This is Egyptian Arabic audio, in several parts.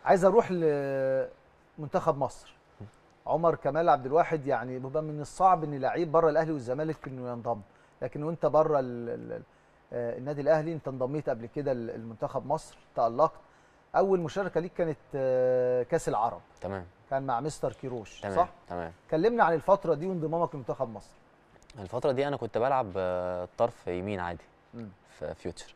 عايز اروح لمنتخب مصر عمر كمال عبد الواحد يعني بيبقى من الصعب ان لعيب بره الاهلي والزمالك انه ينضم لكن وانت بره ال- ال- آه، النادي الاهلي انت انضميت قبل كده لمنتخب مصر تالقت اول مشاركه ليك كانت آه، كاس العرب تمام كان مع مستر كيروش تمام صح تمام كلمنا عن الفتره دي وانضمامك لمنتخب مصر الفتره دي انا كنت بلعب آه، طرف يمين عادي مم. في فيوتشر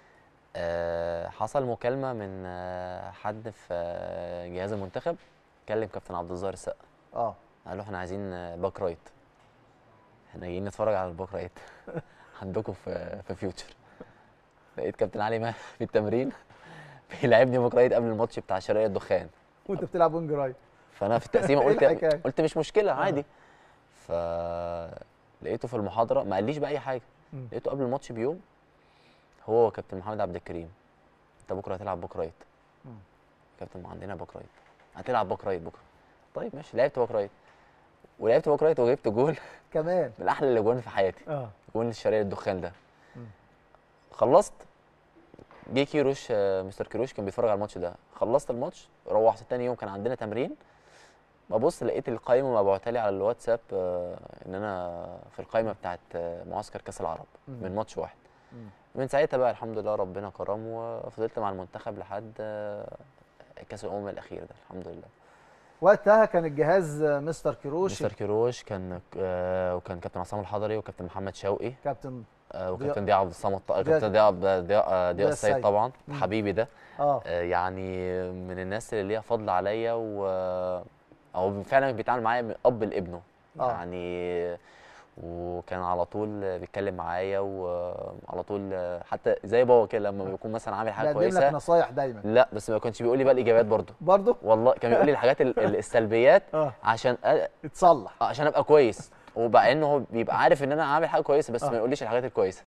آه، حصل مكالمه من آه، حد في آه، جهاز المنتخب كلم كابتن عبد الظاهر السقا اه قال له احنا عايزين آه، باك رايت احنا جايين نتفرج على الباك رايت عندكم في في فيوتشر لقيت كابتن علي ماهر في التمرين بيلعبني باك رايت قبل الماتش بتاع شرقية الدخان وانت بتلعب وينج رايت فانا في التقسيمه إيه قلت الحكاية؟ قلت مش مشكله عادي ف لقيته في المحاضره ما قاليش باي حاجه مم. لقيته قبل الماتش بيوم هو وكابتن محمد عبد الكريم انت بكره هتلعب باك رايت مم. كابتن ما عندنا باك رايت هتلعب باك رايت بكره طيب ماشي لعبت باك رايت ولعبت باك رايت وجبت جول كمان من احلى الاجوان في حياتي اه جول الشرقية الدخان ده مم. خلصت جه كيروش آه، مستر كيروش كان بيتفرج على الماتش ده خلصت الماتش روحت تاني يوم كان عندنا تمرين ببص لقيت القائمه مبعوته لي على الواتساب آه، ان انا في القائمه بتاعت آه، معسكر كاس العرب مم. من ماتش واحد مم. من ساعتها بقى الحمد لله ربنا كرم وفضلت مع المنتخب لحد آه، كاس الامم الاخير ده الحمد لله وقتها كان الجهاز آه، مستر كيروش مستر كيروش كان آه، وكان كابتن عصام الحضري وكابتن محمد شوقي كابتن آه، وكابتن ضياء عبد الصمد ط- ضياء- كابتن ضياء عبد- ضياء آه، ضياء السيد السيد. طبعا مم. حبيبي ده اه آه، يعني من الناس اللي ليها فضل عليا و او فعلا بيتعامل معايا من اب لابنه آه. يعني وكان على طول بيتكلم معايا وعلى طول حتى زي بابا كده لما بيكون مثلا عامل حاجه بيقدم لك كويسه نصايح دايما لا بس ما كانش بيقول لي بقى الاجابات برضه برضه والله كان بيقول لي الحاجات ال- ال- السلبيات اه عشان أ- اتصلح عشان ابقى كويس وبقى انه هو بيبقى عارف ان انا عامل حاجه كويسه بس آه. ما يقوليش الحاجات الكويسه